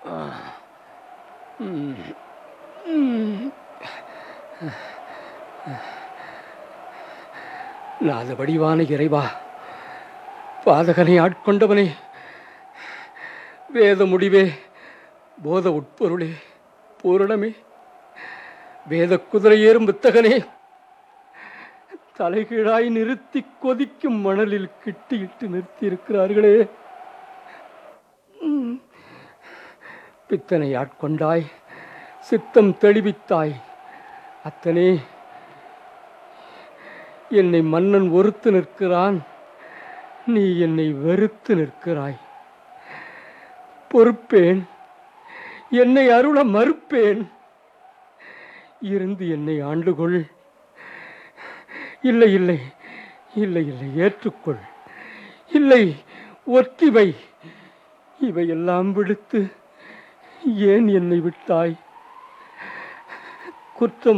நாத வடிவான இறைவா பாதகனை ஆட்கொண்டவனே வேத முடிவே போத உட்பொருளே பூரணமே வேத குதிரை ஏறும் வித்தகனே தலைகீழாய் நிறுத்தி கொதிக்கும் மணலில் கிட்டியிட்டு நிறுத்தி இருக்கிறார்களே ம். பித்தனை ஆட்கொண்டாய் சித்தம் தெளிவித்தாய் அத்தனே என்னை மன்னன் ஒருத்து நிற்கிறான் நீ என்னை வெறுத்து நிற்கிறாய் பொறுப்பேன் என்னை அருள மறுப்பேன் இருந்து என்னை ஆண்டுகொள் இல்லை இல்லை இல்லை இல்லை ஏற்றுக்கொள் இல்லை ஒத்திவை இவையெல்லாம் விடுத்து ஏன் என்னை விட்டாய் குற்றம்